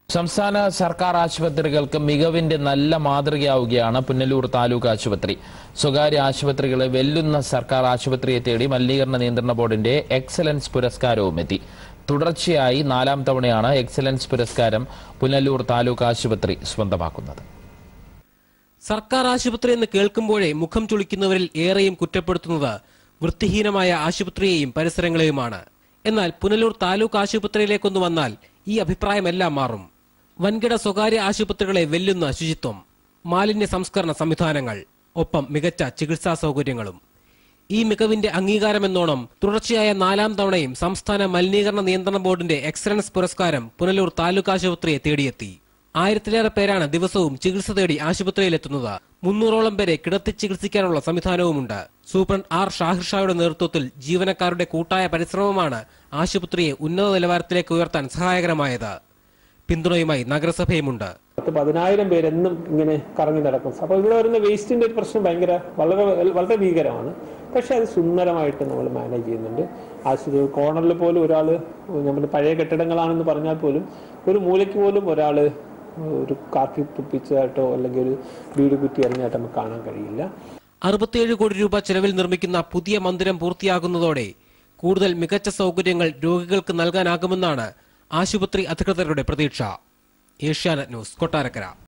സംസ്ഥാന സർക്കാർ ആശുപത്രികൾക്ക് മികവിന്റെ നല്ല മാതൃകയാവുകയാണ് പുനലൂർ താലൂക്ക് ആശുപത്രി സ്വകാര്യ ആശുപത്രികളെ വെല്ലുന്ന സർക്കാർ ആശുപത്രിയെ തേടി മലിനീകരണ നിയന്ത്രണ ബോർഡിന്റെ എക്സലൻസ് പുരസ്കാരവും എത്തി തുടർച്ചയായി നാലാം തവണയാണ് എക്സലൻസ് പുരസ്കാരം പുനലൂർ താലൂക്ക് ആശുപത്രി സ്വന്തമാക്കുന്നത് സർക്കാർ ആശുപത്രി എന്ന് കേൾക്കുമ്പോഴേ മുഖം ചുളിക്കുന്നവരിൽ ഏറെയും കുറ്റപ്പെടുത്തുന്നത് വൃത്തിഹീനമായ ആശുപത്രിയെയും പരിസരങ്ങളെയുമാണ് എന്നാൽ പുനലൂർ താലൂക്ക് ആശുപത്രിയിലേക്കൊന്നു വന്നാൽ ഈ അഭിപ്രായമെല്ലാം മാറും വൻകിട സ്വകാര്യ ആശുപത്രികളെ വെല്ലുന്ന ശുചിത്വം മാലിന്യ സംസ്കരണ സംവിധാനങ്ങൾ ഒപ്പം മികച്ച ചികിത്സാ സൗകര്യങ്ങളും ഈ മികവിന്റെ അംഗീകാരമെന്നോണം തുടർച്ചയായ നാലാം തവണയും സംസ്ഥാന മലിനീകരണ നിയന്ത്രണ ബോർഡിന്റെ എക്സലൻസ് പുരസ്കാരം പുനലൂർ താലൂക്ക് ആശുപത്രിയെ തേടിയെത്തി ആയിരത്തിലേറെ പേരാണ് ദിവസവും ചികിത്സ തേടി ആശുപത്രിയിലെത്തുന്നത് മുന്നൂറോളം പേരെ കിടത്തി ചികിത്സിക്കാനുള്ള സംവിധാനവുമുണ്ട് സൂപ്രണ്ട് ആർ ഷാഹിർ ഷായുടെ നേതൃത്വത്തിൽ ജീവനക്കാരുടെ കൂട്ടായ പരിശ്രമമാണ് ആശുപത്രിയെ ഉന്നത നിലവാരത്തിലേക്ക് ഉയർത്താൻ സഹായകരമായത് പിന്തുണയുമായി നഗരസഭയുമുണ്ട് പത്ത് പതിനായിരം പേരെന്നും ഇങ്ങനെ കറങ്ങി നടക്കും അപ്പോൾ ഇവിടെ വരുന്ന വേസ്റ്റിന്റെ ഒരു പ്രശ്നം ഭയങ്കര വളരെ വളരെ ഭീകരമാണ് പക്ഷെ അത് സുന്ദരമായിട്ട് നമ്മൾ മാനേജ് ചെയ്യുന്നുണ്ട് ആശുപത്രി കോർണറിൽ പോലും ഒരാൾ നമ്മുടെ പഴയ കെട്ടിടങ്ങളാണെന്ന് പറഞ്ഞാൽ പോലും ഒരു മൂലയ്ക്ക് പോലും ഒരാൾ ഒരു കാക്കി തുപ്പിച്ചതായിട്ടോ അല്ലെങ്കിൽ ഒരു വീട് കുറ്റി എറിഞ്ഞായിട്ടോ നമുക്ക് കാണാൻ കഴിയില്ല അറുപത്തിയേഴ് കോടി രൂപ ചെലവിൽ നിർമ്മിക്കുന്ന പുതിയ മന്ദിരം പൂർത്തിയാകുന്നതോടെ കൂടുതൽ മികച്ച സൗകര്യങ്ങൾ രോഗികൾക്ക് നൽകാനാകുമെന്നാണ് ആശുപത്രി അധികൃതരുടെ പ്രതീക്ഷ ഏഷ്യാനെറ്റ് ന്യൂസ് കൊട്ടാരക്കര